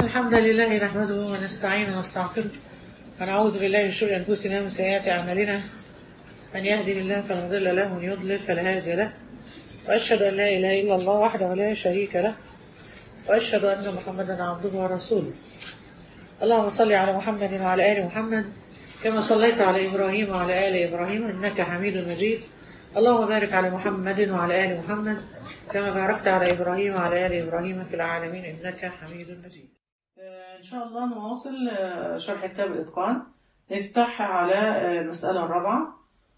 الحمد لله نحمده ونستعينه ونستغفره ونعوذ بالله من شرور انفسنا ومن سيئات اعمالنا من يهده الله فلا مضل له ومن يضلل فلا هادي له واشهد ان لا اله الا الله وحده لا شريك له واشهد ان محمدا عبده ورسوله اللهم صل على محمد وعلى ال محمد كما صليت على ابراهيم وعلى ال ابراهيم انك حميد مجيد اللهم بارك على محمد وعلى ال محمد كما باركت على ابراهيم وعلى ال ابراهيم في العالمين انك حميد مجيد إن شاء الله نواصل آه، شرح كتاب الإتقان نفتح على آه، المسألة الرابعة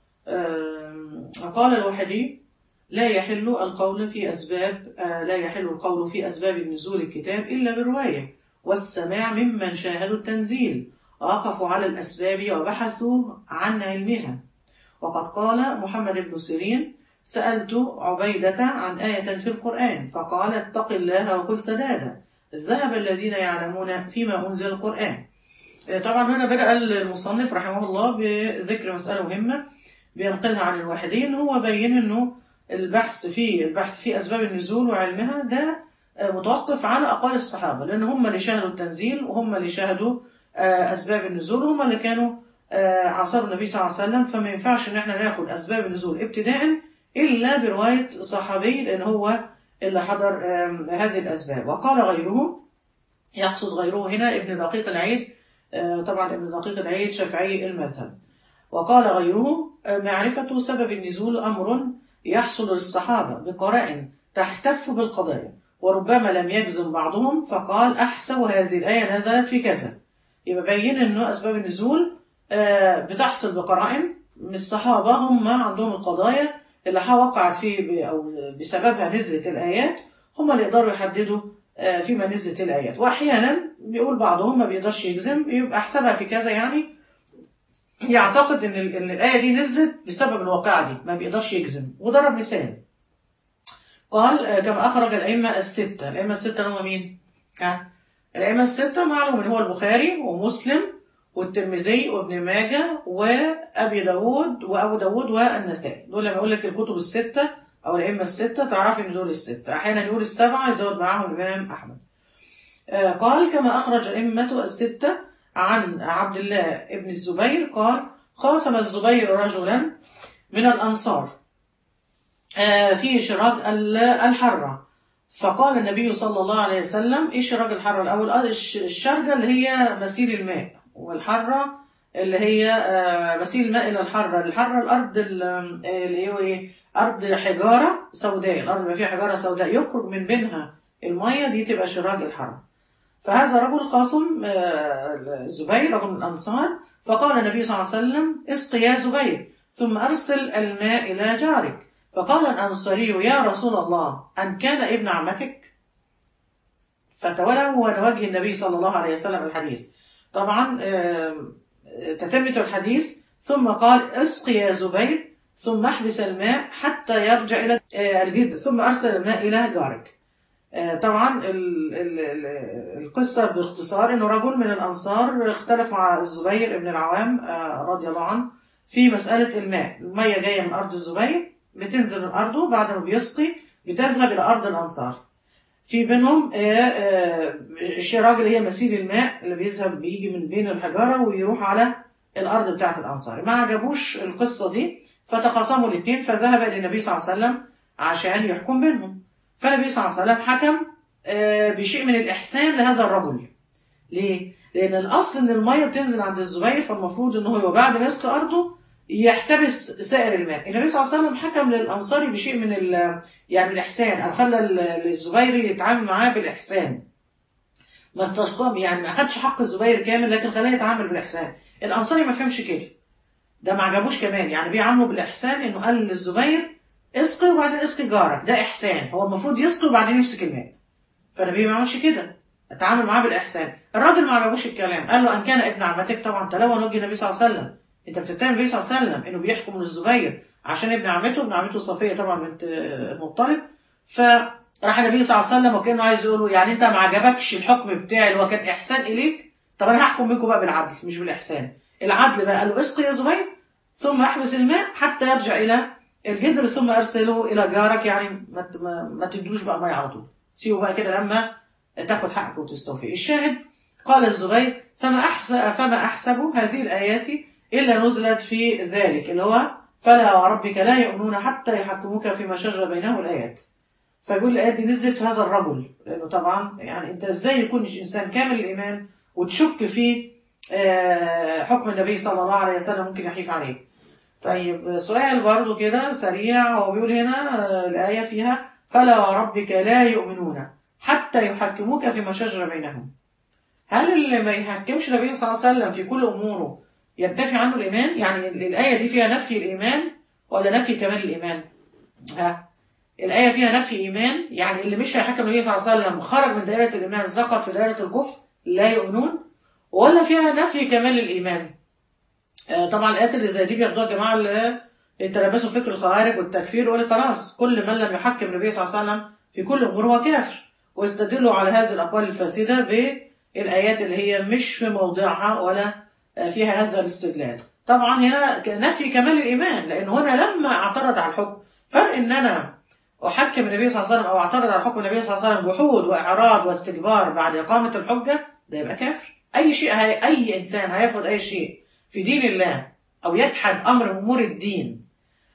آه، قال الوحدي لا يحل القول في أسباب آه، لا يحل القول في أسباب نزول الكتاب إلا بالرواية والسماع ممن شاهدوا التنزيل وقفوا على الأسباب وبحثوا عن علمها وقد قال محمد بن سيرين سألت عبيدة عن آية في القرآن فقال اتق الله وكل سدادا ذهب الذين يعلمون فيما أنزل القرآن طبعا هنا بدأ المصنف رحمه الله بذكر مسألة مهمة بينقلها عن الواحدين هو بين أنه البحث في البحث في أسباب النزول وعلمها ده متوقف على أقوال الصحابة لأن هم اللي شاهدوا التنزيل وهم اللي شاهدوا أسباب النزول وهم اللي كانوا عصروا النبي صلى الله عليه وسلم فما ينفعش إن احنا ناخد أسباب النزول ابتداء إلا برواية صحابي لأن هو اللي حضر آم، هذه الأسباب وقال غيره يقصد غيره هنا ابن دقيق العيد آه، طبعا ابن دقيق العيد شافعي المذهب وقال غيره آه، معرفة سبب النزول أمر يحصل للصحابة بقرائن تحتف بالقضايا وربما لم يجزم بعضهم فقال أحسب هذه الآية نزلت في كذا يبقى بين أنه أسباب النزول آه، بتحصل بقرائن من الصحابة هم عندهم القضايا اللي وقعت فيه ب- أو بسببها نزلت الآيات هم اللي يقدروا يحددوا آه، فيما نزلت الآيات وأحيانا بيقول بعضهم ما بيقدرش يجزم يبقى أحسبها في كذا يعني يعتقد إن, ال- إن الآية دي نزلت بسبب الواقعة دي ما بيقدرش يجزم وضرب مثال قال آه، كما أخرج الأئمة الستة الأئمة الستة اللي هم مين؟ ها؟ الأئمة الستة معلوم إن هو البخاري ومسلم والترمذي وابن ماجه وأبي داود وأبو داود والنسائي دول لما يقول لك الكتب الستة أو الأئمة الستة تعرفي إن دول الستة أحيانا يقول السبعة يزود معاهم الإمام أحمد آه، قال كما أخرج الأئمة الستة عن عبد الله ابن الزبير قال خاصم الزبير رجلا من الأنصار آه، في شراج ال- الحرة فقال النبي صلى الله عليه وسلم ايه شراج الحرة الأول آه، الش- الشرجة اللي هي مسيل الماء والحرة اللي هي آه، مسيل الماء إلى الحرة الحرة الأرض ال- آه، اللي هي إيه أرض حجارة سوداء الأرض اللي فيها حجارة سوداء يخرج من بينها المية دي تبقى شراج الحرة فهذا رجل خاصم آه، الزبير رجل من الأنصار فقال النبي صلى الله عليه وسلم اسق يا زبير ثم أرسل الماء إلى جارك فقال الأنصاري يا رسول الله أن كان ابن عمتك فتولى هو وجه النبي صلى الله عليه وسلم الحديث طبعا آم، تتمة الحديث ثم قال اسق يا زبير ثم احبس الماء حتى يرجع إلى آه، الجد ثم أرسل الماء إلى جارك آه، طبعا ال- ال- ال- القصة باختصار انه رجل من الانصار اختلف مع الزبير بن العوام آه، رضي الله عنه في مسألة الماء المية جاية من أرض الزبير بتنزل من أرضه بعد ما بيسقي بتذهب إلى أرض الأنصار في بينهم آه، آه، الشراج اللي هي مسيل الماء اللي بيذهب بيجي من بين الحجارة ويروح على الأرض بتاعة الأنصار ما عجبوش القصة دي فتقاسموا الاثنين فذهب إلى النبي صلى الله عليه وسلم عشان يحكم بينهم فالنبي صلى الله عليه وسلم حكم آه، بشيء من الإحسان لهذا الرجل ليه؟ لأن الأصل إن المية بتنزل عند الزبير فالمفروض إن هو بعد ما يسقي أرضه يحتبس سائر الماء النبي صلى الله عليه وسلم حكم للأنصاري بشيء من ال يعني من الإحسان أو خلى ال- الزبير يتعامل معاه بالإحسان ما استشقام يعني ما أخدش حق الزبير كامل لكن خلاه يتعامل بالإحسان الأنصاري ما فهمش كده ده ما عجبوش كمان يعني بيعاملوا بالإحسان إنه قال للزبير اسقي وبعدين اسقي جارك ده إحسان هو المفروض يسقي وبعدين يمسك الماء فالنبي ما عملش كده اتعامل معاه بالإحسان الراجل ما عجبوش الكلام قال له أن كان ابن عمتك طبعا تلون وجه النبي صلى الله عليه وسلم انت بتتهم النبي صلى الله عليه وسلم انه بيحكم للزبير عشان ابن عمته ابن عمته صفيه طبعا بنت المطلب فراح النبي صلى الله عليه وسلم وكانه عايز يقول له يعني انت ما عجبكش الحكم بتاعي اللي هو كان احسان اليك طب انا هحكم بيكم بقى بالعدل مش بالاحسان العدل بقى قال له اسقي يا زبير ثم احبس الماء حتى يرجع الى الجدر ثم ارسله الى جارك يعني ما ت- ما, ما تدوش بقى ميه على طول سيبه بقى كده لما تاخد حقك وتستوفي الشاهد قال الزبير فما أحسب, فما أحسب هذه الآيات إلا نزلت في ذلك اللي هو فلا وربك لا يؤمنون حتى يحكموك فيما شجر بينهم الآيات فيقول الآيات دي نزلت في هذا الرجل لأنه طبعا يعني أنت إزاي يكون إنسان كامل الإيمان وتشك في آه، حكم النبي صلى الله عليه وسلم ممكن يحيف عليه طيب سؤال برضو كده سريع هو بيقول هنا آه، الآية فيها فلا وربك لا يؤمنون حتى يحكموك فيما شجر بينهم هل اللي ما يحكمش النبي صلى الله عليه وسلم في كل أموره ينتفي عنه الإيمان يعني الآية دي فيها نفي الإيمان ولا نفي كمال الإيمان ها الآية فيها نفي إيمان يعني اللي مش هيحكم النبي صلى الله عليه وسلم خرج من دائرة الإيمان سقط في دائرة الكفر لا يؤمنون ولا فيها نفي كمال الإيمان آه، طبعا الآيات اللي زي دي بياخدوها الجماعة اللي يتلبسوا فكر الخوارج والتكفير يقول خلاص كل من لم يحكم النبي صلى الله عليه وسلم في كل أمور هو كافر ويستدلوا على هذه الأقوال الفاسدة بالآيات اللي هي مش في موضعها ولا آه، فيها هذا الاستدلال طبعا هنا نفي كمال الإيمان لأن هنا لما اعترض على الحكم فرق إن أنا أحكم النبي صلى الله عليه وسلم أو أعترض على حكم النبي صلى الله عليه وسلم جحود وإعراض واستكبار بعد إقامة الحجة ده يبقى كافر أي شيء هي أي إنسان هيرفض أي شيء في دين الله أو يجحد أمر من أمور الدين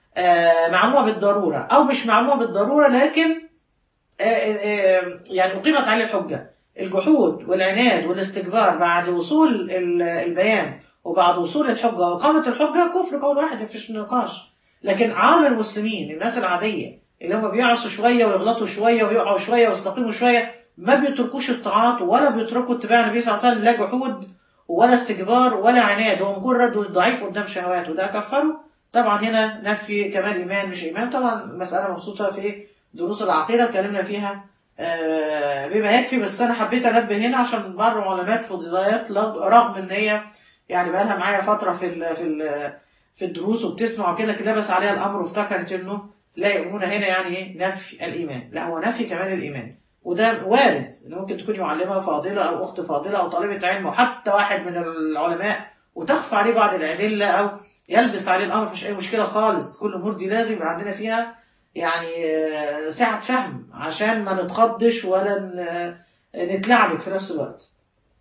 آه، معلومة بالضرورة أو مش معلومة بالضرورة لكن آه، آه، يعني أقيمت عليه الحجة الجحود والعناد والاستكبار بعد وصول ال- البيان وبعد وصول الحجة وإقامة الحجة كفر قول واحد مفيش نقاش لكن عام المسلمين الناس العادية اللي هم بيعصوا شوية ويغلطوا شوية ويقعوا شوية ويستقيموا شوية ما بيتركوش الطاعات ولا بيتركوا اتباع النبي صلى الله عليه وسلم لا جحود ولا استكبار ولا عناد هو مجرد ضعيف قدام شهواته ده كفره طبعا هنا نفي كمال ايمان مش ايمان طبعا مساله مبسوطه في دروس العقيده اتكلمنا فيها آه، بما يكفي بس انا حبيت انبه هنا عشان بعض العلماء فضيلات لج- رغم ان هي يعني بقى لها معايا فتره في ال في ال في الدروس وبتسمع وكده لكن لبس عليها الامر وافتكرت انه لا يؤمنون هنا يعني ايه نفي الايمان لا هو نفي كمال الايمان وده وارد ان ممكن تكوني معلمه فاضله او اخت فاضله او طالبه علم وحتى واحد من العلماء وتخفى عليه بعض الادله او يلبس عليه الامر مفيش اي مشكله خالص كل الامور دي لازم يبقى عندنا فيها يعني آه، سعه فهم عشان ما نتخضش ولا ن- نتلعبك في نفس الوقت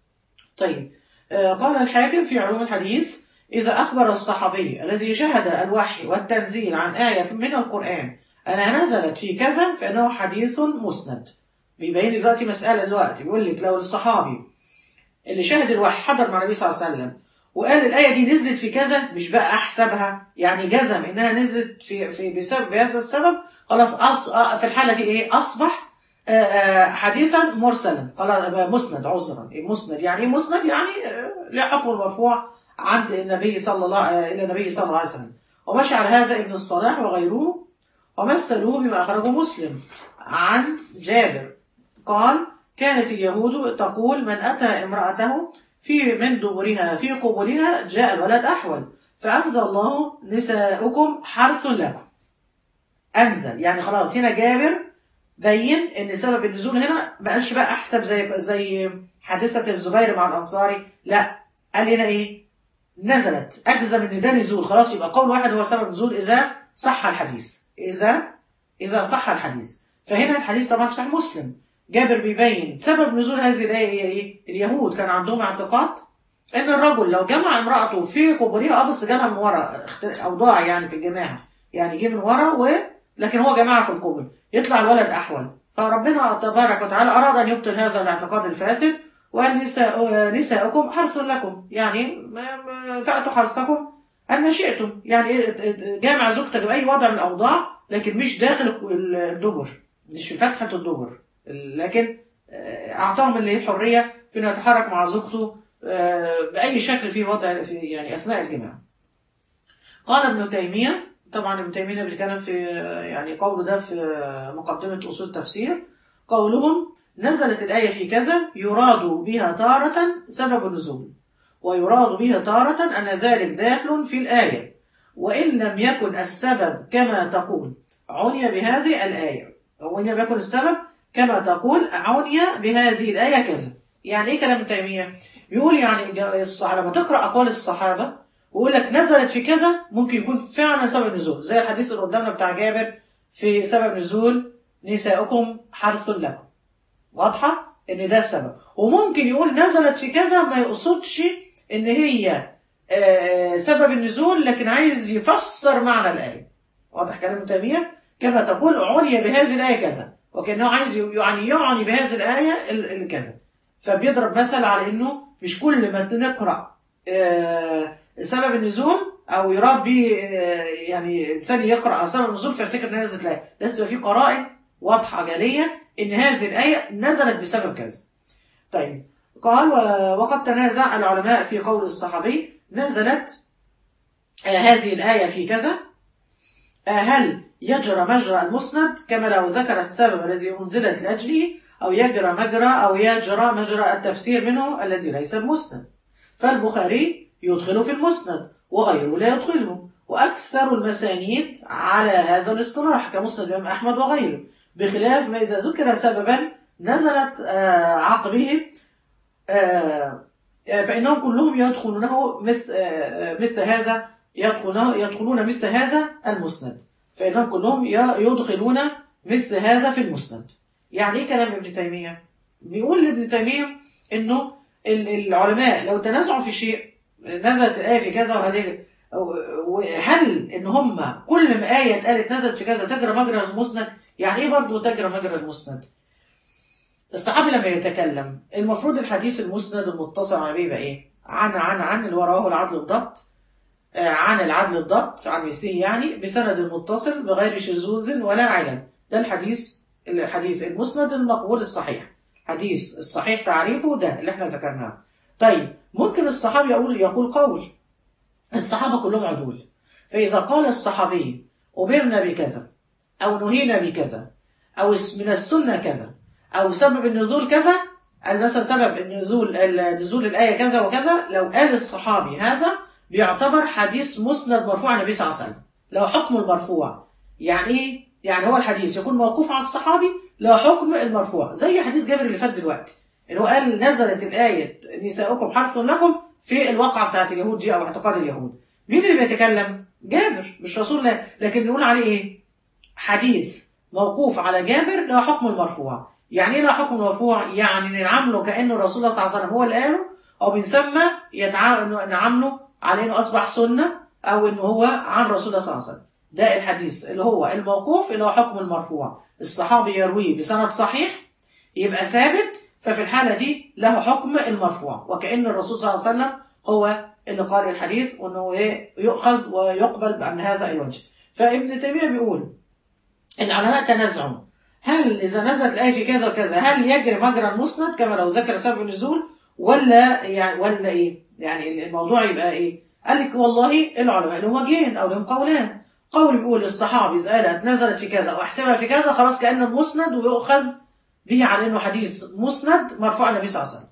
طيب آه، قال الحاكم في علوم الحديث إذا أخبر الصحابي الذي شهد الوحي والتنزيل عن آية من القرآن أنها نزلت في كذا فإنه حديث مسند بيبين لي دلوقتي مسألة دلوقتي بيقول لك لو الصحابي اللي شهد الوحي حضر مع النبي صلى الله عليه وسلم وقال الآية دي نزلت في كذا مش بقى أحسبها يعني جزم إنها نزلت في في بسبب بهذا السبب خلاص أص... آه، في الحالة دي إيه أصبح آه، آه، حديثا مرسلا خلاص بقى مسند عذرا إيه مسند يعني إيه مسند يعني آه، له حكم مرفوع عند النبي صلى الله آه، إلى النبي صلى الله عليه وسلم ومشى على هذا ابن الصلاح وغيره ومثلوه بما أخرجه مسلم عن جابر قال كانت اليهود تقول من أتى امرأته في من دبرها في قبورها جاء الولد أحول فأنزل الله نساؤكم حرث لكم أنزل يعني خلاص هنا جابر بين ان سبب النزول هنا ما قالش بقى احسب زي زي حادثه الزبير مع الانصاري لا قال هنا ايه نزلت اجزم ان ده نزول خلاص يبقى قول واحد هو سبب النزول اذا صح الحديث اذا اذا صح الحديث فهنا الحديث طبعا في صحيح مسلم جابر بيبين سبب نزول هذه الايه هي ايه اليهود كان عندهم اعتقاد ان الرجل لو جمع امراته في قبورها اه بس جالها من ورا اخت- اوضاع يعني في الجماعه يعني جه من ورا و لكن هو جماعه في القبر يطلع الولد احول فربنا تبارك وتعالى اراد ان يبطل هذا الاعتقاد الفاسد وقال نساء نساؤكم حرث لكم يعني ما- ما- فاتوا حرثكم ان شئتم يعني إيه، جامع زوجتك باي وضع من الاوضاع لكن مش داخل الدبر مش في فتحه الدبر لكن آه، اعطاهم اللي هي الحريه في انه يتحرك مع زوجته آه، باي شكل في وضع في يعني اثناء الجماع. قال ابن تيميه طبعا ابن تيميه بيتكلم في يعني قوله ده في مقدمه اصول التفسير قولهم نزلت الايه في كذا يراد بها تاره سبب النزول ويراد بها تاره ان ذلك داخل في الايه وان لم يكن السبب كما تقول عني بهذه الايه وان لم يكن السبب كما تقول عني بهذه الايه كذا يعني ايه كلام ابن تيميه بيقول يعني الصحابه لما تقرا اقوال الصحابه ويقول لك نزلت في كذا ممكن يكون فعلا سبب نزول زي الحديث اللي قدامنا بتاع جابر في سبب نزول نساؤكم حرث لكم واضحه ان ده السبب وممكن يقول نزلت في كذا ما يقصدش ان هي آه، سبب النزول لكن عايز يفسر معنى الآية واضح كلام ابن تيمية كما تقول عني بهذه الآية كذا وكأنه عايز ي- يعني يعني بهذه الآية ال- الكذا فبيضرب مثل على انه مش كل ما نقرأ آه، سبب النزول او يراد به آه، يعني انسان يقرأ على سبب النزول فيفتكر انها نزلت الآية لازم تبقى في قرائن واضحة جلية ان هذه الآية نزلت بسبب كذا طيب قال و- وقد تنازع العلماء في قول الصحابي نزلت آه، هذه الآية في كذا آه، هل يجرى مجرى المسند كما لو ذكر السبب الذي أنزلت لأجله أو يجرى مجرى أو يجرى مجرى التفسير منه الذي ليس المسند فالبخاري يدخله في المسند وغيره لا يدخله وأكثر المسانيد على هذا الاصطلاح كمسند الإمام أحمد وغيره بخلاف ما إذا ذكر سببا نزلت آه، عقبه آه، فإنهم كلهم يدخلونه مثل آه، مثل هذا يدخلون يدخلون مثل هذا المسند فإنهم كلهم ي- يدخلون مثل هذا في المسند يعني إيه كلام ابن تيمية؟ بيقول ابن تيمية إنه ال- العلماء لو تنازعوا في شيء نزلت الآية في كذا وهل وهل إن هم كل ما آية اتقالت نزلت في كذا تجرى مجرى المسند يعني إيه برضه تجرى مجرى المسند؟ الصحابي لما يتكلم المفروض الحديث المسند المتصل على بيه يبقى ايه؟ عن عن عن اللي وراه العدل الضبط آه، عن العدل الضبط عن مثله يعني بسند متصل بغير شذوذ ولا علل ده الحديث الحديث المسند المقبول الصحيح حديث الصحيح تعريفه ده اللي احنا ذكرناه طيب ممكن الصحابي يقول يقول قول الصحابة كلهم عدول فإذا قال الصحابي أمرنا بكذا أو نهينا بكذا أو من السنة كذا أو سبب النزول كذا قال مثلا سبب النزول نزول الآية كذا وكذا لو قال الصحابي هذا بيعتبر حديث مسند مرفوع عن النبي صلى الله عليه وسلم لو حكم المرفوع يعني ايه؟ يعني هو الحديث يكون موقوف على الصحابي لو حكم المرفوع زي حديث جابر اللي فات دلوقتي اللي هو قال نزلت الآية نساؤكم حرث لكم في الواقعة بتاعت اليهود دي أو اعتقاد اليهود مين اللي بيتكلم؟ جابر مش رسول الله لكن نقول عليه ايه؟ حديث موقوف على جابر له حكم المرفوع يعني ايه له حكم المرفوع؟ يعني نعامله كأنه الرسول الله صلى الله عليه وسلم هو اللي قاله أو من ثم يتع... نعامله على انه اصبح سنه او انه هو عن رسول الله صلى الله عليه وسلم ده الحديث اللي هو الموقوف اللي هو حكم المرفوع الصحابي يرويه بسند صحيح يبقى ثابت ففي الحاله دي له حكم المرفوع وكأن الرسول صلى الله عليه وسلم هو اللي قال الحديث وانه ايه يؤخذ ويقبل بأن هذا الوجه فابن تيميه بيقول العلماء تنازعوا هل اذا نزلت الايه في كذا وكذا هل يجري مجرى المسند كما لو ذكر سبب النزول ولا يعني ولا ايه يعني الموضوع يبقى ايه قال لك والله العلماء لهم وجهين او لهم قولان قول بيقول الصحابي اذا قالت نزلت في كذا او احسبها في كذا خلاص كانه مسند ويؤخذ به على انه حديث مسند مرفوع النبي صلى الله عليه وسلم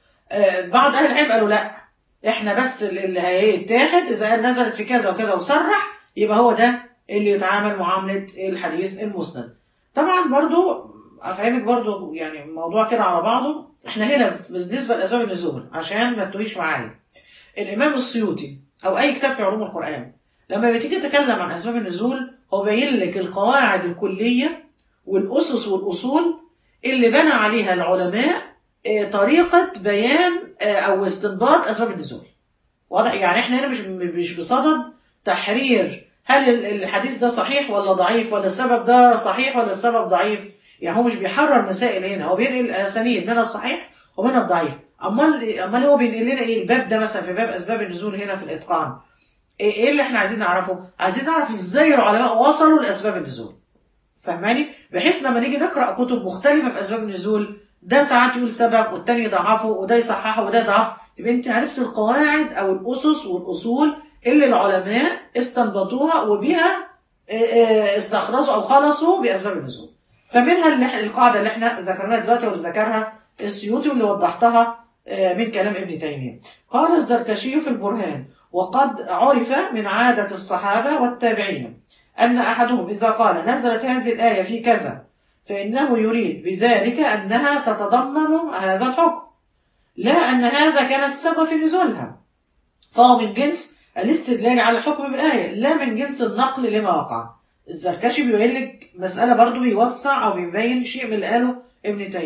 آه بعض اهل العلم قالوا لا احنا بس اللي هيتاخد اذا قال نزلت في كذا وكذا وصرح يبقى هو ده اللي يتعامل معامله الحديث المسند طبعا برضو افهمك برضو يعني الموضوع كده على بعضه احنا هنا بالنسبه لاسباب النزول عشان ما تتوهيش معايا الامام السيوطي او اي كتاب في علوم القران لما بتيجي تتكلم عن اسباب النزول هو باين لك القواعد الكليه والاسس والاصول اللي بنى عليها العلماء طريقه بيان او استنباط اسباب النزول واضح يعني احنا هنا مش مش بصدد تحرير هل الحديث ده صحيح ولا ضعيف ولا السبب ده صحيح ولا السبب ضعيف يعني هو مش بيحرر مسائل هنا هو بينقل اسانيد من الصحيح ومن الضعيف امال امال هو بينقل لنا ايه الباب ده مثلا في باب اسباب النزول هنا في الاتقان ايه اللي احنا عايزين نعرفه عايزين نعرف ازاي العلماء وصلوا لاسباب النزول فاهماني بحيث لما نيجي نقرا كتب مختلفه في اسباب النزول ده ساعات يقول سبب والتاني يضعفه وده يصححه وده يضعف يبقى انت عرفت القواعد او الاسس والاصول اللي العلماء استنبطوها وبها استخرجوا او خلصوا باسباب النزول فمنها اللي القاعده اللي احنا ذكرناها دلوقتي واللي ذكرها السيوطي واللي وضحتها من كلام ابن تيميه قال الزركشي في البرهان وقد عرف من عاده الصحابه والتابعين ان احدهم اذا قال نزلت هذه الايه في كذا فانه يريد بذلك انها تتضمن هذا الحكم لا ان هذا كان السبب في نزولها فهو من جنس الاستدلال على الحكم بآية لا من جنس النقل لما وقع الزركشي بيقول لك مسألة برضو بيوسع أو بيبين شيء من اللي قاله ابن تيمية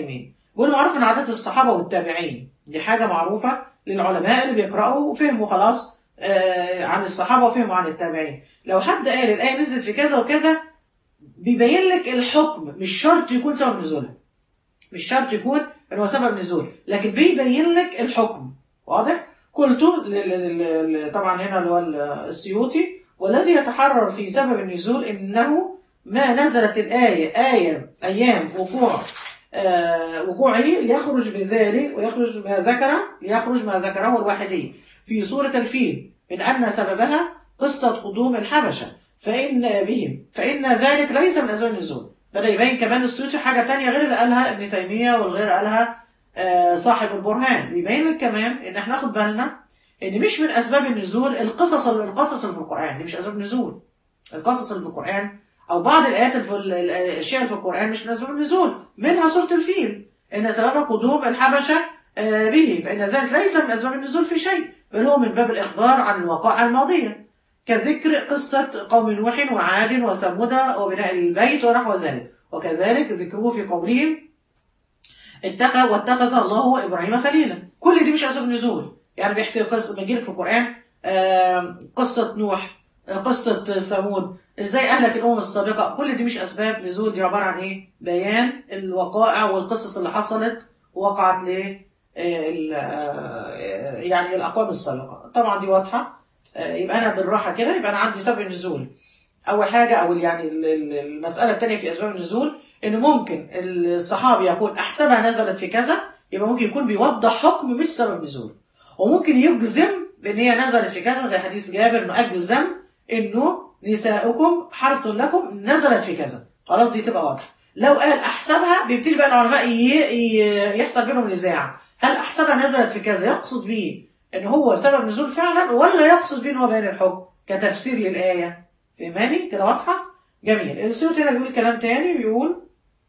بيقول معروف من عادات الصحابه والتابعين دي حاجه معروفه للعلماء اللي بيقراوا وفهموا خلاص آه عن الصحابه وفهموا عن التابعين لو حد قال الايه نزلت في كذا وكذا بيبين لك الحكم مش شرط يكون سبب نزولها مش شرط يكون ان هو سبب نزول لكن بيبين لك الحكم واضح قلت ل- ل- ل- ل- طبعا هنا اللي هو السيوطي والذي يتحرر في سبب النزول انه ما نزلت الايه ايه ايام وقوع آه وقوعه ليخرج بذلك ويخرج ما ذكر ليخرج ما ذكره الواحدي في سوره الفيل من ان سببها قصه قدوم الحبشه فان بهم فان ذلك ليس من اسباب النزول بدا يبين كمان السيوطي حاجه تانية غير اللي قالها ابن تيميه والغير قالها آه صاحب البرهان بيبين لك كمان ان احنا ناخد بالنا ان مش من اسباب النزول القصص القصص اللي في القران دي مش اسباب نزول القصص اللي في القران او بعض الايات اللي في ال- ال- الاشياء اللي في القران مش من اسباب النزول منها سوره الفيل ان سببها قدوم الحبشه آه، به فان ذلك ليس من اسباب النزول في شيء بل هو من باب الاخبار عن الوقائع الماضيه كذكر قصه قوم نوح وعاد وثمود وبناء البيت ونحو ذلك وكذلك ذكره في قولهم اتخذ واتخذ الله ابراهيم خليلا كل دي مش اسباب نزول يعني بيحكي قصه بيجي لك في القران آم، قصه نوح آه، قصه ثمود ازاي اهلك الامم السابقه كل دي مش اسباب نزول دي عباره عن ايه بيان الوقائع والقصص اللي حصلت وقعت ل آه، ال- آه، يعني الاقوام السابقه طبعا دي واضحه آه، يبقى انا بالراحه كده يبقى انا عندي سبب النزول اول حاجه او يعني ال- ال- المساله الثانيه في اسباب النزول ان ممكن الصحابي يقول احسبها نزلت في كذا يبقى ممكن يكون بيوضح حكم مش سبب نزول وممكن يجزم بان هي نزلت في كذا زي حديث جابر انه اجزم انه نساؤكم حرث لكم نزلت في كذا خلاص دي تبقى واضحه لو قال احسبها بيبتدي بقى العلماء ي- ي- يحصل بينهم نزاع هل احسبها نزلت في كذا يقصد بيه ان هو سبب نزول فعلا ولا يقصد بيه ان هو بيان الحكم كتفسير للايه فهماني كده واضحه جميل السيوطي هنا بيقول كلام تاني بيقول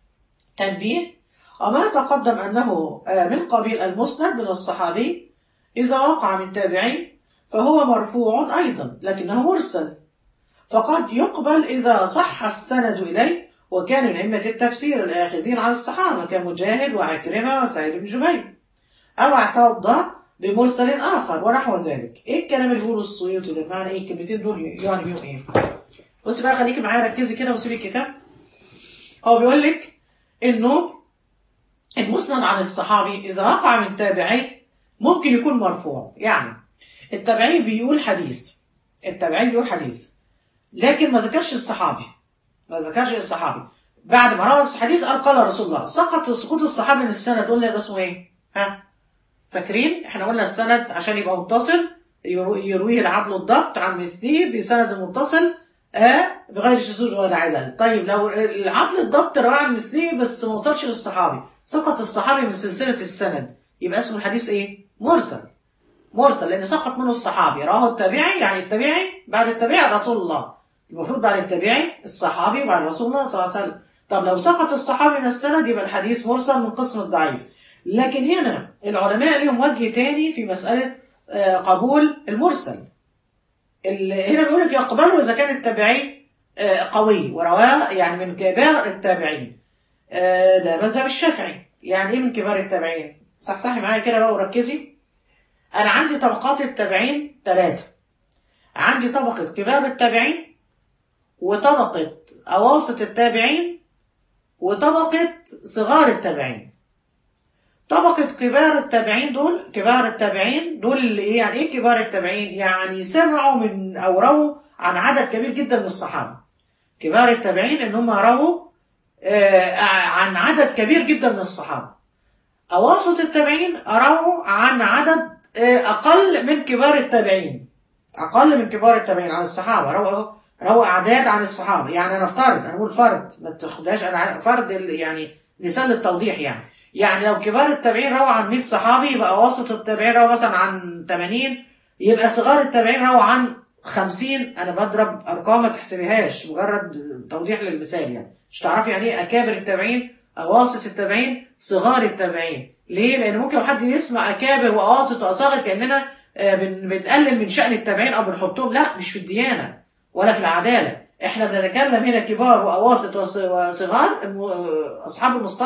تنبيه وما تقدم أنه آه، من قبيل المسند من الصحابي إذا وقع من تابعي فهو مرفوع أيضا لكنه مرسل فقد يقبل إذا صح السند إليه وكان من أئمة التفسير الآخذين عن الصحابة كمجاهد وعكرمة وسعيد بن جبير أو اعتض بمرسل آخر ونحو ذلك إيه الكلام اللي بيقوله السيوطي ده معنى إيه الكلمتين دول يعني بيهم إيه بصي بقى خليكي معايا ركزي كده وسيبي الكتاب هو بيقول لك إنه المسند عن الصحابي إذا وقع من تابعي ممكن يكون مرفوع يعني التابعي بيقول حديث التابعي بيقول حديث لكن ما ذكرش الصحابي ما ذكرش الصحابي بعد ما روى الحديث قال قال رسول الله سقط سقوط الصحابي من السند قلنا يبقى اسمه ايه؟ ها؟ فاكرين؟ احنا قلنا السند عشان يبقى متصل يرو- يرويه العدل الضبط عن مثله بسند متصل آه بغير شذوذ ولا علل طيب لو العدل الضبط رواه عن مثله بس ما وصلش للصحابي سقط الصحابي من سلسله السند يبقى اسمه الحديث ايه؟ مرسل مرسل لان سقط منه الصحابي رواه التابعي يعني التابعي بعد التابعي رسول الله المفروض بعد التابعي الصحابي بعد رسول الله صلى الله عليه وسلم طب لو سقط الصحابي من السند يبقى الحديث مرسل من قسم الضعيف لكن هنا العلماء لهم وجه تاني في مسألة آه، قبول المرسل ال- هنا بيقول لك يقبله إذا كان التابعي آه، قوي ورواه يعني من كبار التابعين آه، ده مذهب الشافعي يعني ايه من كبار التابعين صحصحي معايا كده بقى وركزي انا عندي طبقات التابعين ثلاثة عندي طبقة كبار التابعين وطبقة أواسط التابعين وطبقة صغار التابعين طبقة كبار التابعين دول كبار التابعين دول اللي ايه يعني ايه كبار التابعين يعني سمعوا من او رووا عن عدد كبير جدا من الصحابة كبار التابعين ان هم رووا آه، عن عدد كبير جدا من الصحابة أواسط التابعين رووا عن عدد آه، أقل من كبار التابعين أقل من كبار التابعين عن الصحابة رووا رووا أعداد عن الصحابة يعني أنا أفترض أنا بقول فرد ما تاخدهاش أنا فرد ال- يعني لسان للتوضيح يعني يعني لو كبار التابعين رووا عن 100 صحابي يبقى أواسط التابعين رووا مثلا عن 80 يبقى صغار التابعين رووا عن 50 أنا بضرب أرقام ما تحسبيهاش مجرد توضيح للمثال يعني مش تعرفي يعني إيه أكابر التابعين أواسط التابعين صغار التابعين ليه؟ لأن ممكن لو حد يسمع أكابر وأواسط وأصاغر كأننا آه، بن- بنقلل من شأن التابعين أو بنحطهم لا مش في الديانة ولا في العدالة احنا بنتكلم هنا كبار وأواسط وص- وصغار الم- أصحاب المصطلح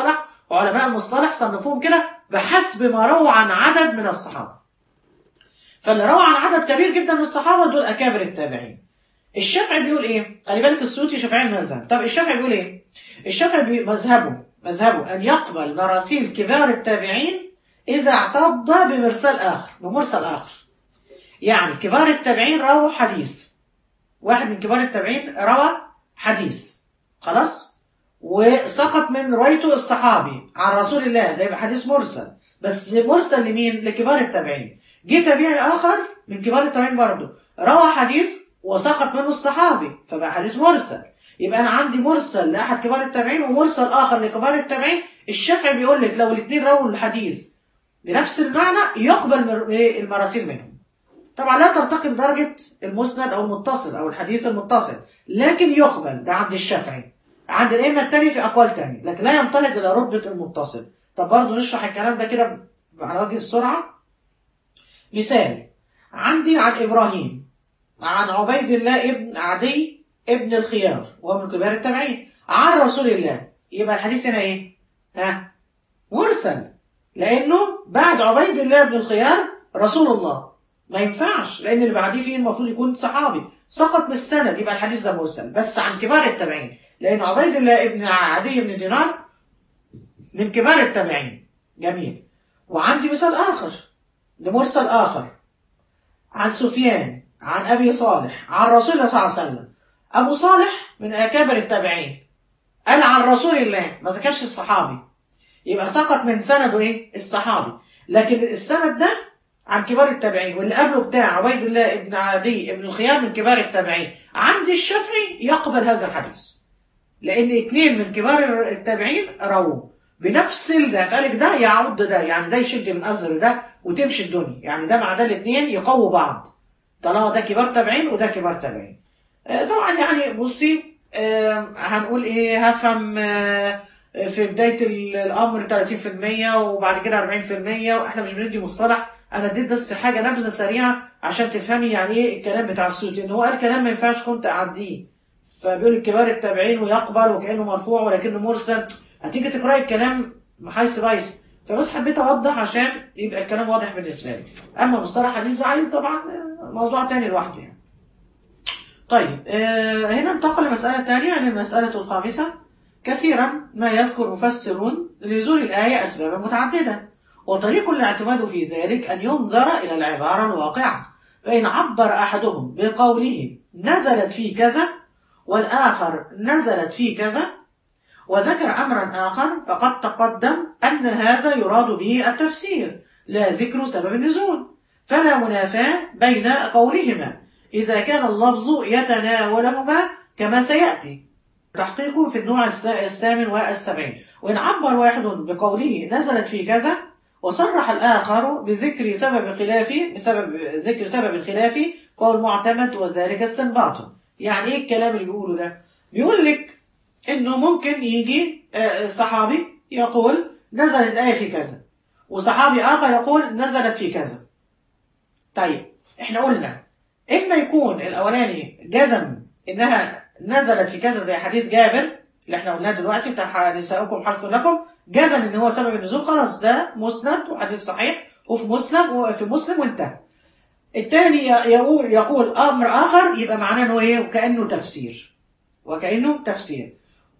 علماء المصطلح صنفوهم كده بحسب ما رووا عن عدد من الصحابة فاللي روى عن عدد كبير جدا من الصحابة دول أكابر التابعين الشافعي بيقول ايه؟ خلي بالك السيوطي شافعي المذهب، طب الشافعي بيقول ايه؟ الشافعي بي- مذهبه مذهبه ان يقبل مراسيل كبار التابعين اذا اعتض بمرسال اخر، بمرسل اخر. يعني كبار التابعين رووا حديث. واحد من كبار التابعين روى حديث. خلاص؟ وسقط من روايته الصحابي عن رسول الله ده يبقى حديث مرسل بس مرسل لمين؟ لكبار التابعين. جه تابعي اخر من كبار التابعين برضه روى حديث وسقط منه الصحابي فبقى حديث مرسل يبقى انا عندي مرسل لاحد كبار التابعين ومرسل اخر لكبار التابعين الشافعي بيقول لك لو الاثنين رووا الحديث بنفس المعنى يقبل مر- إيه المراسيل منهم طبعا لا ترتقي لدرجه المسند او المتصل او الحديث المتصل لكن يقبل ده عند الشافعي عند الائمه التاني في اقوال تاني لكن لا ينتهض الى رتبه المتصل طب برضه نشرح الكلام ده كده على وجه السرعه مثال عندي عن ابراهيم عن عبيد الله ابن عدي ابن الخيار وهو من كبار التابعين عن رسول الله يبقى الحديث هنا ايه؟ ها؟ مرسل لانه بعد عبيد الله بن الخيار رسول الله ما ينفعش لان اللي بعديه فيه المفروض يكون صحابي سقط من السند يبقى الحديث ده مرسل بس عن كبار التابعين لان عبيد الله ابن عدي بن دينار من كبار التابعين جميل وعندي مثال اخر لمرسل اخر عن سفيان عن ابي صالح عن رسول الله صلى الله عليه وسلم ابو صالح من اكابر التابعين قال عن رسول الله ما ذكرش الصحابي يبقى سقط من سنده ايه الصحابي لكن السند ده عن كبار التابعين واللي قبله بتاع عبيد الله ابن عدي ابن الخيار من كبار التابعين عند الشافعي يقبل هذا الحديث لان اثنين من كبار التابعين رووا بنفس ده فقالك ده يعض ده يعني ده يشد من ازر ده وتمشي الدنيا يعني ده مع ده الاثنين يقووا بعض طالما ده كبار تابعين وده كبار تابعين آه، طبعا يعني بصي آه، هنقول ايه هفهم آه، في بدايه ال- الامر 30% وبعد كده 40% واحنا مش بندي مصطلح انا اديت بس حاجه نبذه سريعه عشان تفهمي يعني ايه الكلام بتاع السيوطي ان هو قال كلام ما ينفعش كنت اعديه فبيقول كبار التابعين ويقبل وكانه مرفوع ولكنه مرسل هتيجي تقراي الكلام حيث بايس فبس حبيت اوضح عشان يبقى الكلام واضح بالنسبه لي اما مصطلح حديث ده عايز طبعا آه، موضوع تاني لوحده يعني طيب آه، هنا انتقل لمسألة تانية عن المسألة الخامسة كثيرا ما يذكر مفسرون لنزول الآية أسبابا متعددة وطريق الاعتماد في ذلك أن ينظر إلى العبارة الواقعة فإن عبر أحدهم بقوله نزلت في كذا والآخر نزلت في كذا وذكر أمرا آخر فقد تقدم أن هذا يراد به التفسير لا ذكر سبب النزول فلا منافاة بين قولهما إذا كان اللفظ يتناولهما كما سيأتي تحقيقه في النوع الس- الثامن والسبعين وإن عبر واحد بقوله نزلت في كذا وصرح الآخر بذكر سبب الخلاف بسبب ذكر سبب الخلاف فهو المعتمد وذلك استنباطه يعني إيه الكلام اللي بيقوله ده بيقول لك إنه ممكن يجي آه، صحابي يقول نزلت الآية في كذا وصحابي آخر يقول نزلت في كذا طيب احنا قلنا اما يكون الاولاني جزم انها نزلت في كذا زي حديث جابر اللي احنا قلناه دلوقتي بتاع نساؤكم حرص لكم جزم ان هو سبب النزول خلاص ده مسند وحديث صحيح وفي مسلم وفي مسلم وانتهى الثاني يقول يقول امر اخر يبقى معناه انه ايه وكانه تفسير وكانه تفسير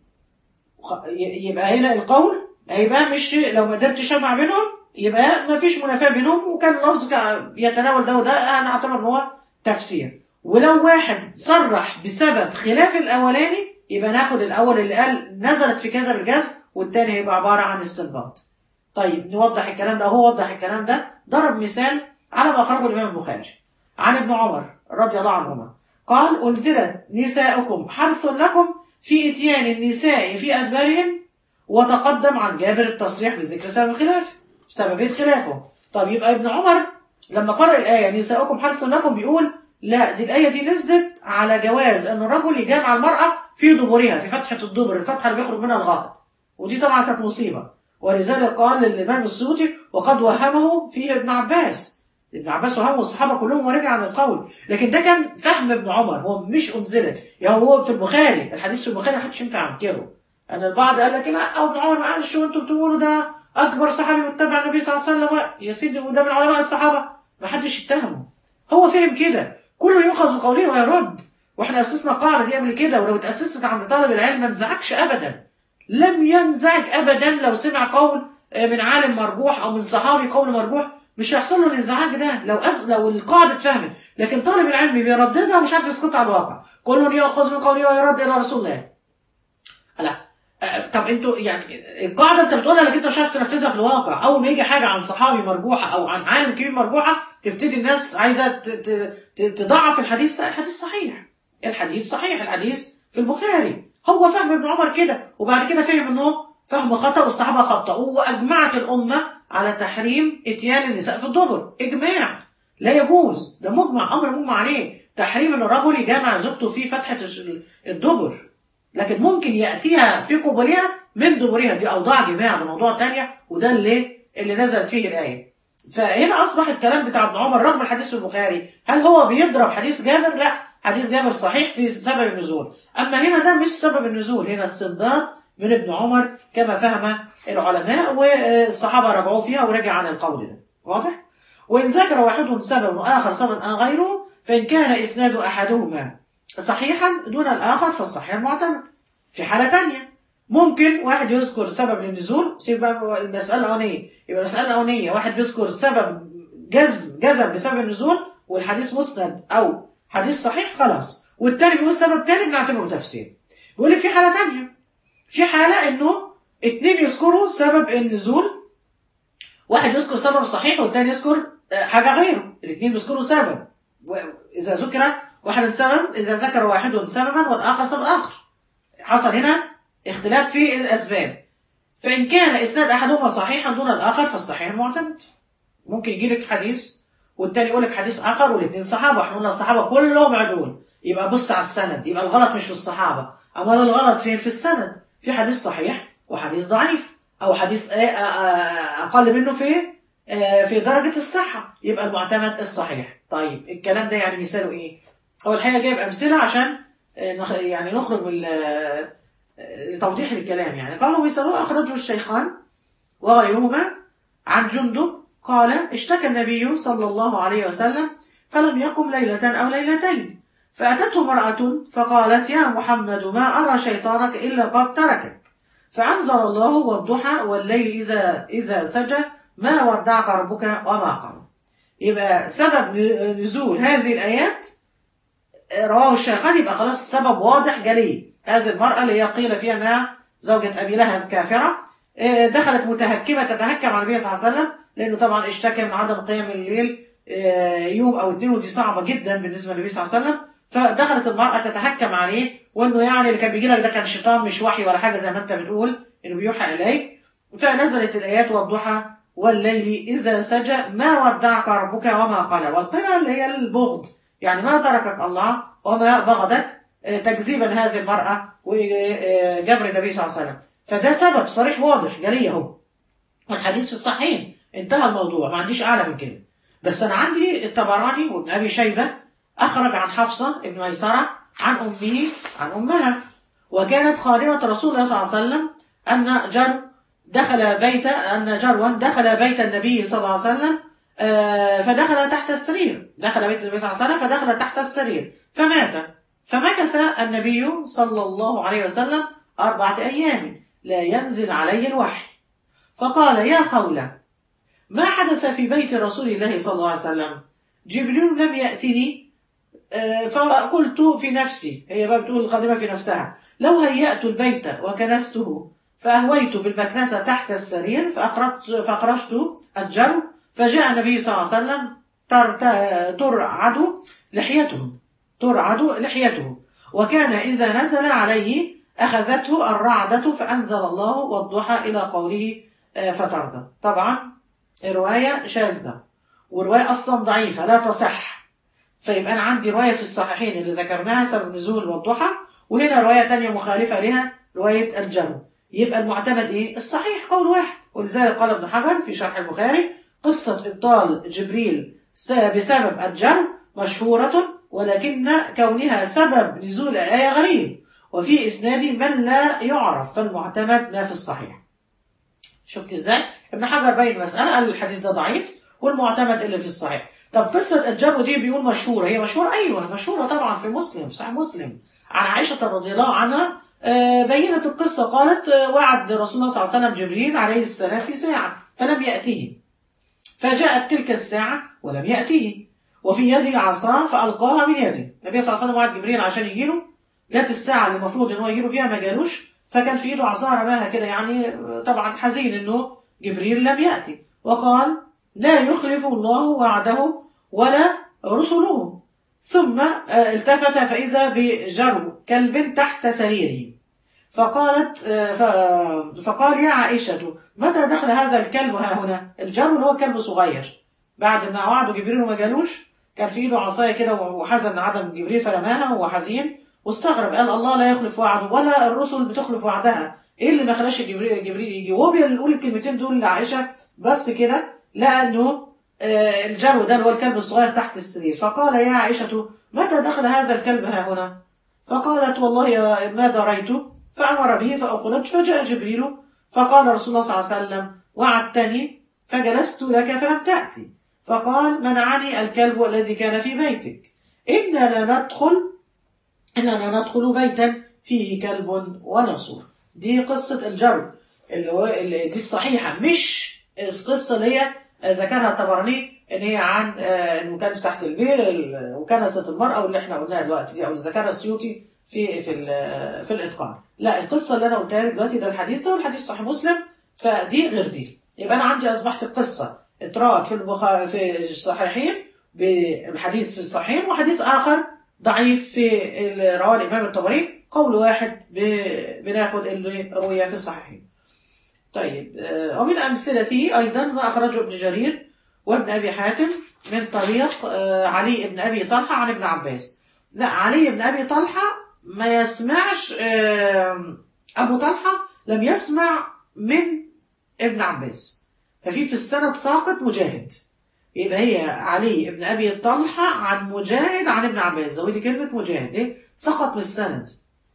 خ- ي- يبقى هنا القول هيبقى مش لو ما قدرتش اجمع بينهم يبقى ما فيش منافاه بينهم وكان اللفظ كا- يتناول ده وده انا اعتبر ان هو تفسير ولو واحد صرح بسبب خلاف الاولاني يبقى ناخد الاول اللي قال نزلت في كذا بالجزم والتاني هيبقى عباره عن استنباط طيب نوضح الكلام ده هو وضح الكلام ده ضرب مثال على ما اخرجه الامام البخاري عن ابن عمر رضي الله عنهما قال انزلت نساؤكم حرث لكم في اتيان النساء في ادبارهم وتقدم عن جابر التصريح بذكر سبب الخلاف سببين خلافه طب يبقى ابن عمر لما قرأ الآية نساؤكم حرث لكم بيقول لا دي الآية دي نزلت على جواز أن الرجل يجامع المرأة في دبرها في فتحة الدبر الفتحة اللي بيخرج منها الغائط ودي طبعا كانت مصيبة ولذلك قال الإمام السيوطي وقد وهمه فيه ابن عباس ابن عباس وهمه الصحابة كلهم ورجع عن القول لكن ده كان فهم ابن عمر هو مش أنزلت يعني هو في البخاري الحديث في البخاري محدش ينفع ينكره أنا البعض قال لك لا أو ابن عمر ما قالش وأنتوا بتقولوا ده أكبر صحابي متبع النبي صلى الله عليه وسلم يا سيدي وده من علماء الصحابة ما حدش يتهمه هو فهم كده كله يؤخذ بقوله ويرد واحنا أسسنا القاعدة دي قبل كده ولو اتأسست عند طالب العلم ما انزعجش أبدا لم ينزعج أبدا لو سمع قول من عالم مرجوح أو من صحابي قول مرجوح مش هيحصل له الانزعاج ده لو أس... لو القاعده اتفهمت لكن طالب العلم بيرددها ومش عارف يسقطها على الواقع كل ياخذ من قوله ويرد الى رسول الله لا أه، طب انتوا يعني القاعده انت بتقولها لكن انت مش عارف تنفذها في الواقع اول ما يجي حاجه عن صحابي مرجوحه او عن عالم كبير مرجوحه تبتدي الناس عايزه ت... ت... ت... تضعف الحديث لا الحديث صحيح الحديث صحيح الحديث في البخاري هو فهم ابن عمر كده وبعد كده فهم انه فهم خطا والصحابه خطأوا واجمعت الامه على تحريم اتيان النساء في الدبر اجماع لا يجوز ده مجمع امر مجمع عليه تحريم ان الرجل يجامع زوجته في فتحه الدبر لكن ممكن ياتيها في قبولها من دبرها دي اوضاع جماع ده موضوع تانية وده اللي اللي نزلت فيه الايه فهنا اصبح الكلام بتاع ابن عمر رغم الحديث في البخاري هل هو بيضرب حديث جابر لا حديث جابر صحيح في سبب النزول اما هنا ده مش سبب النزول هنا استنباط من ابن عمر كما فهم العلماء والصحابة رجعوا فيها ورجع عن القول ده واضح؟ وإن ذكر واحدهم سبب وآخر سبب غيره فإن كان إسناد أحدهما صحيحا دون الآخر فالصحيح المعتمد في حالة تانية ممكن واحد يذكر سبب للنزول سيب بقى المسألة الأولانية يبقى المسألة الأولانية واحد بيذكر سبب جزم جزم بسبب النزول والحديث مسند أو حديث صحيح خلاص والتاني بيقول سبب تاني بنعتبره تفسير بيقول لك في حالة تانية في حالة إنه اتنين يذكروا سبب النزول واحد يذكر سبب صحيح والتاني يذكر حاجة غيره الاثنين بيذكروا سبب إذا ذكر واحد سبب إذا ذكر واحد سببا والآخر سبب آخر حصل هنا اختلاف في الأسباب فإن كان إسناد أحدهما صحيحا دون الآخر فالصحيح المعتمد ممكن يجي لك حديث والتاني يقول لك حديث آخر والاثنين صحابة احنا قلنا الصحابة كلهم عدول يبقى بص على السند يبقى الغلط مش في الصحابة أمال الغلط فين في السند في حديث صحيح وحديث ضعيف او حديث اقل منه في في درجه الصحه يبقى المعتمد الصحيح طيب الكلام ده يعني مثاله ايه هو الحقيقه جايب امثله عشان يعني نخرج من لتوضيح الكلام يعني قالوا مثاله اخرجه الشيخان وغيرهما عن جندب قال اشتكى النبي صلى الله عليه وسلم فلم يقم ليله او ليلتين فاتته امراه فقالت يا محمد ما ارى شيطانك الا قد تركك فأنزل الله والضحى والليل إذا إذا سجى ما ودعك ربك وما قال يبقى سبب نزول هذه الآيات رواه الشيخان يبقى خلاص السبب واضح جلي هذه المرأة اللي هي قيل فيها أنها زوجة أبي لهب كافرة دخلت متهكمة تتهكم على النبي صلى الله عليه وسلم لأنه طبعا اشتكى من عدم قيام الليل يوم أو اتنين ودي صعبة جدا بالنسبة للنبي صلى الله عليه وسلم فدخلت المرأة تتهكم عليه وانه يعني اللي كان بيجي لك ده كان شيطان مش وحي ولا حاجة زي ما انت بتقول انه بيوحى اليك فنزلت الآيات والضحى والليل إذا سجى ما ودعك ربك وما قال والقلة اللي هي البغض يعني ما تركك الله وما بغضك تكذيبا هذه المرأة وجبر النبي صلى الله عليه وسلم فده سبب صريح واضح جلي اهو والحديث في الصحيح انتهى الموضوع ما عنديش أعلى من كده بس أنا عندي الطبراني وابن أبي شيبة أخرج عن حفصة ابن ميسرة عن أمه عن أمها وكانت خادمة رسول الله صلى الله عليه وسلم أن جر دخل بيت أن جروا دخل بيت النبي صلى الله عليه وسلم فدخل تحت السرير دخل بيت النبي صلى الله عليه وسلم فدخل تحت السرير فمات فمكث النبي صلى الله عليه وسلم أربعة أيام لا ينزل عليه الوحي فقال يا خولة ما حدث في بيت رسول الله صلى الله عليه وسلم جبريل لم يأتني فقلت في نفسي هي بقى بتقول القادمة في نفسها لو هيأت البيت وكنسته فأهويت بالمكنسة تحت السرير فأخرجت, فأخرجت الجر فجاء النبي صلى الله عليه وسلم ترعد لحيته ترعد لحيته وكان إذا نزل عليه أخذته الرعدة فأنزل الله والضحى إلى قوله فترضى طبعا رواية شاذة ورواية أصلا ضعيفة لا تصح فيبقى أنا عندي رواية في الصحيحين اللي ذكرناها سبب النزول والضحى وهنا رواية تانية مخالفة لها رواية الجر يبقى المعتمد إيه؟ الصحيح قول واحد ولذلك قال ابن حجر في شرح البخاري قصة إبطال جبريل بسبب الجر مشهورة ولكن كونها سبب نزول آية غريب وفي إسناد من لا يعرف فالمعتمد ما في الصحيح شفت ازاي؟ ابن حجر بين مسألة قال الحديث ده ضعيف والمعتمد اللي في الصحيح طب قصة الجر دي بيقول مشهورة هي مشهورة أيوة مشهورة طبعا في مسلم في صحيح مسلم عن عائشة رضي الله عنها آه، بينت القصة قالت آه، وعد رسول الله صلى الله عليه وسلم جبريل عليه السلام في ساعة فلم يأته فجاءت تلك الساعة ولم يأته وفي يده عصا فألقاها من يده النبي صلى الله عليه وسلم وعد جبريل عشان يجيله جت الساعة اللي المفروض ان هو يجيله فيها ما جالوش فكان في ايده عصا رماها كده يعني آه، طبعا حزين انه جبريل لم يأتي وقال لا يخلف الله وعده ولا رسله ثم آه، التفت فإذا بجرو كلب تحت سريره فقالت آه، ف- فقال يا عائشة متى دخل هذا الكلب ها هنا الجرو اللي هو كلب صغير بعد ما وعده جبريل وما جالوش كان في ايده عصايه كده وحزن عدم جبريل فرماها وهو حزين واستغرب قال الله لا يخلف وعده ولا الرسل بتخلف وعدها ايه اللي ما خلاش جبريل جبريل يجي وهو بيقول الكلمتين دول لعائشه بس كده لقى انه آه، الجرو ده اللي هو الكلب الصغير تحت السرير فقال يا عائشه متى دخل هذا الكلب ها هنا فقالت والله يا- ما دريت فامر به فاخرج فجاء جبريل فقال رسول الله صلى الله عليه وسلم وعدتني فجلست لك فلم تاتي فقال منعني الكلب الذي كان في بيتك إنا لا ندخل إننا ندخل بيتا فيه كلب ونصور دي قصة الجر اللي هو اللي دي الصحيحة مش القصة اللي هي ذكرها الطبراني ان هي عن آه، انه كان تحت البير ال- وكنست المرأة واللي احنا قلناها دلوقتي دي او اللي ذكرها السيوطي في في ال- في الاتقان لا القصة اللي انا قلتها لك دلوقتي ده الحديث ده والحديث صحيح مسلم فدي غير دي يبقى انا عندي اصبحت القصة اترات في البخاري في الصحيحين بالحديث في الصحيحين وحديث اخر ضعيف في ال- رواه الامام الطبري قول واحد ب- بناخد اللي روي في الصحيحين طيب آه، ومن امثلته ايضا ما اخرجه ابن جرير وابن ابي حاتم من طريق آه، علي بن ابي طلحه عن ابن عباس لا علي بن ابي طلحه ما يسمعش آه، ابو طلحه لم يسمع من ابن عباس ففي في السند ساقط مجاهد يبقى هي علي بن ابي طلحه عن مجاهد عن ابن عباس زودي كلمه مجاهد ايه سقط من السند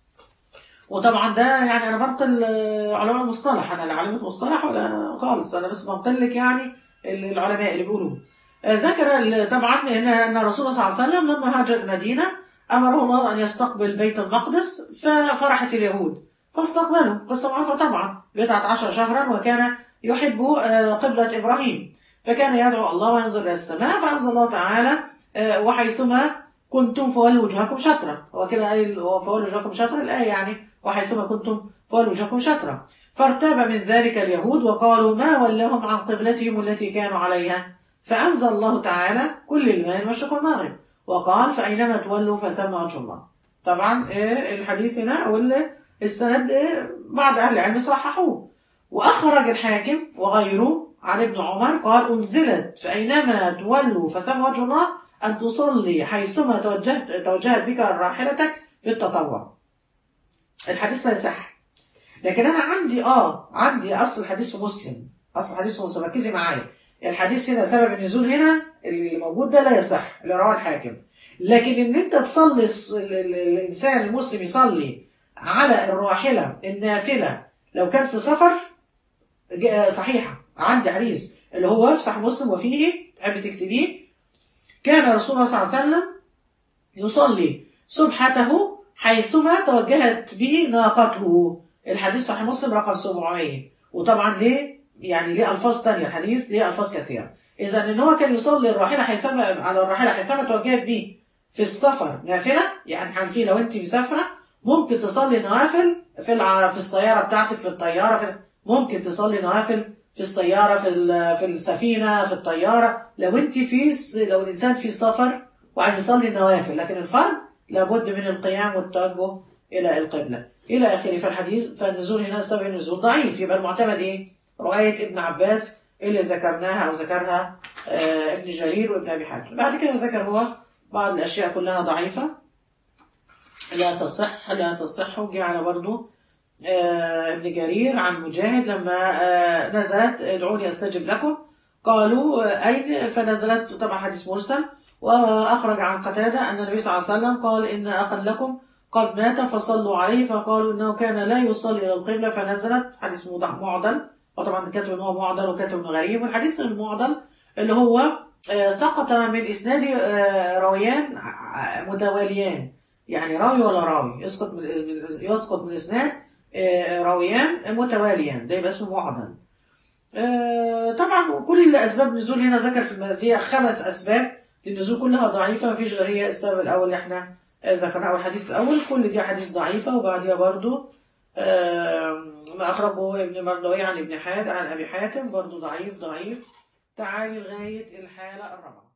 وطبعا ده يعني انا بنقل آه، علماء المصطلح انا لا علمت مصطلح ولا خالص انا بس بنقل لك يعني ال- العلماء اللي بيقولوه آه، ذكر ال- طبعا ان ان الرسول صلى الله عليه وسلم لما هاجر المدينه امره الله ان يستقبل بيت المقدس ففرحت اليهود فاستقبلوا قصه معروفه طبعا بضعه عشر شهرا وكان يحب آه، قبله ابراهيم فكان يدعو الله وينظر الى السماء فانزل الله تعالى آه، وحيثما كنتم فولوا وجوهكم شطرا هو كده قايل هو فولوا وجوهكم شطرا الايه يعني وحيثما كنتم فولوا وجوهكم شطرا فارتاب من ذلك اليهود وقالوا ما ولاهم عن قبلتهم التي كانوا عليها فأنزل الله تعالى كل الماء المشرق والمغرب وقال فأينما تولوا فثم وجه الله طبعا إيه الحديث هنا أو ال- السند إيه بعض أهل العلم صححوه وأخرج الحاكم وغيره عن ابن عمر قال أنزلت فأينما تولوا فثم وجه الله أن تصلي حيثما توجهت, توجهت بك راحلتك في التطوع الحديث لا يصح لكن انا عندي اه عندي اصل الحديث في مسلم اصل الحديث في مسلم ركزي معايا الحديث هنا سبب النزول هنا اللي موجود ده لا يصح اللي رواه الحاكم لكن ان انت تصلي الص- ال- ال- الانسان المسلم يصلي على الراحله النافله لو كان في سفر ج- صحيحه عندي حديث اللي هو في صحيح مسلم وفيه تحب تكتبيه كان رسول الله صلى الله عليه وسلم يصلي سبحته حيثما توجهت به ناقته الحديث صحيح مسلم رقم 700 وطبعا ليه يعني ليه الفاظ تانية الحديث ليه الفاظ كثيره اذا ان هو كان يصلي الراحله حيثما على الراحله حيثما توجهت به في السفر نافله يعني حنفي لو انت مسافره ممكن تصلي نوافل في الع... في السياره بتاعتك في الطياره في ممكن تصلي نوافل في السياره في ال... في السفينه في الطياره لو انت في الس- لو الانسان في سفر وعايز يصلي النوافل لكن الفرض لابد من القيام والتوجه الى القبله الى اخره فالحديث فالنزول هنا سبب النزول ضعيف يبقى المعتمد ايه؟ روايه ابن عباس اللي ذكرناها او ذكرها آه ابن جرير وابن ابي حاتم بعد كده ذكر هو بعض الاشياء كلها ضعيفه لا تصح لا تصح وجه على برضه آه ابن جرير عن مجاهد لما آه نزلت ادعوني استجب لكم قالوا آه، اين فنزلت طبعا حديث مرسل واخرج عن قتاده ان النبي صلى الله عليه وسلم قال ان اقلكم قد مات فصلوا عليه فقالوا انه كان لا يصلي الى القبله فنزلت حديث موضع معضل وطبعا كاتب ان هو معضل وكاتب انه غريب والحديث المعضل اللي هو آه، سقط من اسناد آه، راويان ع- متواليان يعني راوي ولا راوي يسقط من من- يسقط من اسناد آه، راويان متواليان ده يبقى اسمه معضل آه، طبعا كل اسباب نزول هنا ذكر في الم- دي خمس اسباب للنزول كلها ضعيفه مفيش غير هي السبب الاول اللي احنا آه، ذكرناه اول الحديث الاول كل دي احاديث ضعيفه وبعديها برضو آم، ما اخرجه ابن مردوي عن ابن حاتم عن ابي حاتم برضو ضعيف ضعيف تعالي لغايه الحاله الرابعه